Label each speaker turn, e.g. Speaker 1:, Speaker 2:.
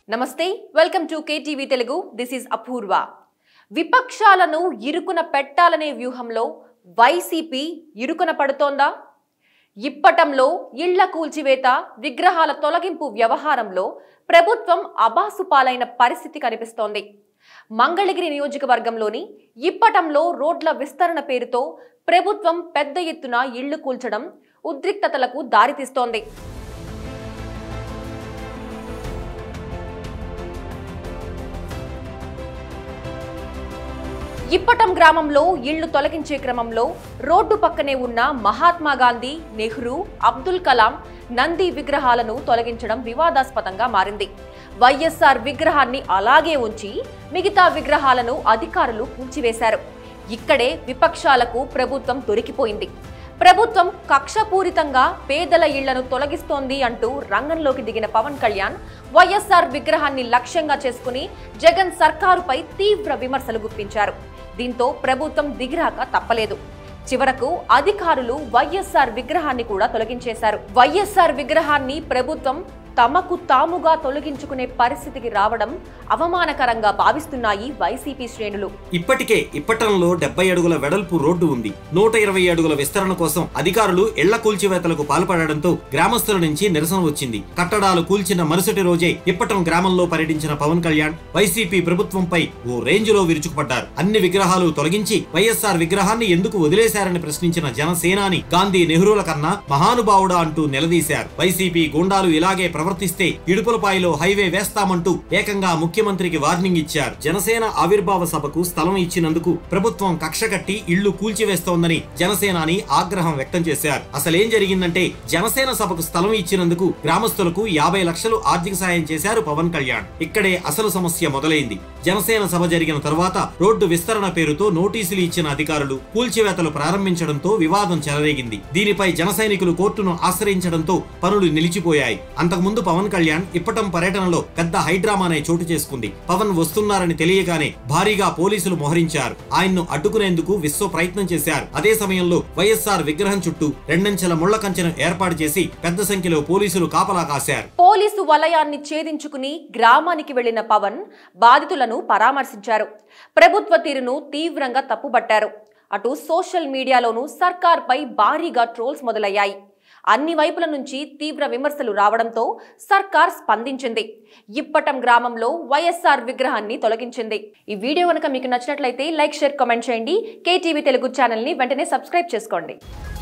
Speaker 1: నమస్తే welcome to KTV Telugu this is Apoorva విపక్షాలను ఇరుకున పెట్టాలనే వ్యూహంలో వైసీపీ ఇరుకున పడుతోందా ఇప్పటంలో ఇళ్ల కూల్చివేత విగ్రహాల తొలగింపు వ్యవహారంలో ప్రభుత్వం అబాసుపాలైన పరిస్థితి కనిపిస్తోంది మంగళగిరి నియోజకవర్గంలోని ఇప్పటంలో రోడ్ల విస్తరణ పేరుతో ప్రభుత్వం పెద్ద ఎత్తున ఇళ్లు కూల్చడం ఉద్రిక్తతలకు దారితీస్తోంది ఇప్పటం గ్రామంలో ఇళ్లు తొలగించే క్రమంలో రోడ్డు పక్కనే ఉన్న మహాత్మా గాంధీ నెహ్రూ అబ్దుల్ కలాం నంది విగ్రహాలను తొలగించడం వివాదాస్పదంగా మారింది వైఎస్ఆర్ విగ్రహాన్ని అలాగే ఉంచి మిగతా విగ్రహాలను అధికారులు కూల్చివేశారు ఇక్కడే విపక్షాలకు ప్రభుత్వం దొరికిపోయింది ప్రభుత్వం కక్షపూరితంగా పేదల ఇళ్లను తొలగిస్తోంది అంటూ రంగంలోకి దిగిన పవన్ కళ్యాణ్ వైఎస్ఆర్ విగ్రహాన్ని లక్ష్యంగా చేసుకుని జగన్ సర్కారుపై తీవ్ర విమర్శలు గుప్పించారు దీంతో ప్రభుత్వం దిగిరాక తప్పలేదు చివరకు అధికారులు వైఎస్ఆర్ విగ్రహాన్ని కూడా తొలగించేశారు వైఎస్ఆర్ విగ్రహాన్ని ప్రభుత్వం తమకు తాముగా తొలగించుకునే పరిస్థితికి రావడం అవమానకరంగా భావిస్తున్నాయి వైసీపీ శ్రేణులు
Speaker 2: ఇప్పటికే ఇప్పటంలో డెబ్బై అడుగుల వెడల్పు రోడ్డు ఉంది నూట ఇరవై అడుగుల విస్తరణ కోసం అధికారులు ఇళ్ల కూల్చివేతలకు పాల్పడడంతో గ్రామస్తుల నుంచి నిరసన వచ్చింది కట్టడాలు కూల్చిన మరుసటి రోజే ఇప్పటం గ్రామంలో పర్యటించిన పవన్ కళ్యాణ్ వైసీపీ ప్రభుత్వంపై ఓ రేంజ్ లో విరుచుకుపడ్డారు అన్ని విగ్రహాలు తొలగించి వైఎస్ఆర్ విగ్రహాన్ని ఎందుకు వదిలేశారని ప్రశ్నించిన జనసేనాని గాంధీ నెహ్రూల కన్నా మహానుభావుడా అంటూ నిలదీశారు వైసీపీ గూండాలు ఇలాగే ప్రవర్తిస్తే ఇడుపులపాయలో హైవే వేస్తామంటూ ఏకంగా ముఖ్యమంత్రికి వార్నింగ్ ఇచ్చారు జనసేన ఆవిర్భావ సభకు స్థలం ఇచ్చినందుకు ప్రభుత్వం కక్ష కట్టి ఇళ్లు కూల్చివేస్తోందని జనసేనాని ఆగ్రహం వ్యక్తం చేశారు అసలేం జరిగిందంటే జనసేన సభకు స్థలం ఇచ్చినందుకు గ్రామస్తులకు యాభై లక్షలు ఆర్థిక సాయం చేశారు పవన్ కళ్యాణ్ ఇక్కడే అసలు సమస్య మొదలైంది జనసేన సభ జరిగిన తరువాత రోడ్డు విస్తరణ పేరుతో నోటీసులు ఇచ్చిన అధికారులు కూల్చివేతలు ప్రారంభించడంతో వివాదం చెలరేగింది దీనిపై జన సైనికులు కోర్టును ఆశ్రయించడంతో పనులు నిలిచిపోయాయి అంతకుముందు పవన్ కళ్యాణ్ ఇప్పటం పర్యటనలో పెద్ద హైడ్రామానే చోటు చేసుకుంది పవన్ వస్తున్నారని తెలియగానే భారీగా పోలీసులు మోహరించారు ఆయన్ను అడ్డుకునేందుకు విశ్వ ప్రయత్నం చేశారు అదే సమయంలో వైఎస్ఆర్ విగ్రహం చుట్టూ రెండంచెల ముళ్ల కంచెను ఏర్పాటు చేసి పెద్ద సంఖ్యలో పోలీసులు కాపలా కాశారు
Speaker 1: పోలీసు వలయాన్ని ఛేదించుకుని గ్రామానికి వెళ్లిన పవన్ బాధితులను పరామర్శించారు ప్రభుత్వ తీరును తీవ్రంగా తప్పుబట్టారు అటు సోషల్ మీడియాలోనూ సర్కార్పై భారీగా ట్రోల్స్ మొదలయ్యాయి అన్ని వైపుల నుంచి తీవ్ర విమర్శలు రావడంతో సర్కార్ స్పందించింది ఇప్పటం గ్రామంలో వైఎస్ఆర్ విగ్రహాన్ని తొలగించింది ఈ వీడియో కనుక మీకు నచ్చినట్లయితే లైక్ షేర్ కామెంట్ చేయండి కేటీవీ తెలుగు ఛానల్ని వెంటనే సబ్స్క్రైబ్ చేసుకోండి